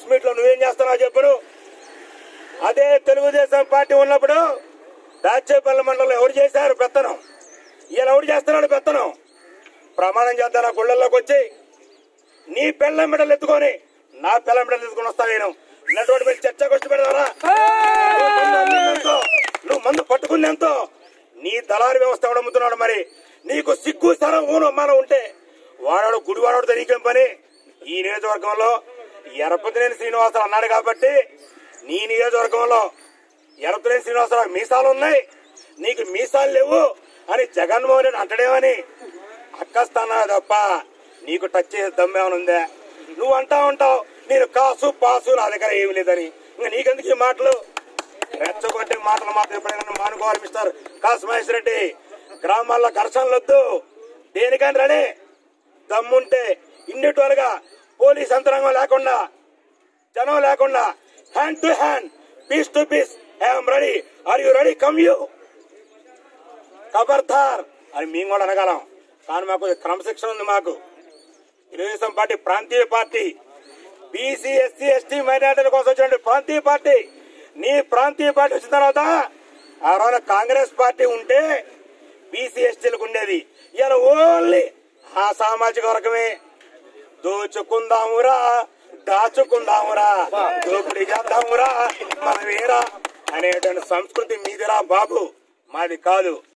meet లో నువ్వేం చేస్తున్నావు చెప్పు అదే తెలుగుదేశం పార్టీ ఉన్నప్పుడు దాచేపల్లి మండలంలో ఎవరు చేశారు పెత్తనం ఈయన ఎవరు చేస్తున్నాడు పెత్తనం ప్రమాణం చేద్దాం గుళ్ళల్లోకి వచ్చి నీ పెళ్ళం బిడ్డలు ఎత్తుకొని నా పెళ్ళం బిడ్డలు ఎత్తుకొని వస్తా నేను ఇన్నటువంటి మీద చర్చకు వచ్చి పెడతారా నువ్వు మందు అమ్మిందెంతో, నువ్వు మందు పట్టుకుందెంతో నీ దళారి వ్యవస్థ ఎవడు అమ్ముతున్నాడు మరి నీకు సిగ్గు సరం ఊను మనం ఉంటే వాడాడు గుడివాడు నీకేం పని ఈ నియోజకవర్గంలో ఎరపతినేని శ్రీనివాసరావు అన్నాడు కాబట్టి నీ నియోజకవర్గంలో ఎరపతినేని శ్రీనివాసరావు మీసాలు ఉన్నాయి నీకు మీసాలు లేవు అని జగన్మోహన్ రెడ్డి అంటడేమని అక్కస్తానా తప్ప నీకు టచ్ చేసే దమ్మేమని ఉందా నువ్వు అంటా ఉంటావు నేను కాసు పాసు నా దగ్గర ఏమి లేదని ఇంకా నీకెందుకు ఈ మాటలు రెచ్చగొట్టే మాటలు మాత్రం ఎప్పుడైనా మానుకోవాలి మిస్టర్ కాసు మహేష్ రెడ్డి గ్రామాల్లో ఘర్షణలు వద్దు దేనికని రెడీ దమ్ముంటే ఇండివిజువల్గా పోలీస్ యంత్రాంగం లేకుండా జనం లేకుండా hand to hand piece to piece I'm ready are you ready come you ఖబర్దార్ అని మేము కూడా అనగలం కానీ మాకు క్రమశిక్షణ ఉంది మాకు తెలుగుదేశం పార్టీ party party BC SC ST మైనార్టీల కోసం వచ్చిన ప్రాంతీయ పార్టీ నీ ప్రాంతీయ పార్టీ వచ్చిన తర్వాత ఆ రోజు కాంగ్రెస్ పార్టీ ఉంటే బీసీ ఎస్టీలకు ఉండేది ఇలా ఓన్లీ ఆ సామాజిక వర్గమే దోచుకుందామురా దాచుకుందామురా దోపిడీ చేద్దామురా మనమేరా అనేటువంటి సంస్కృతి మీదిరా బాబు మాది కాదు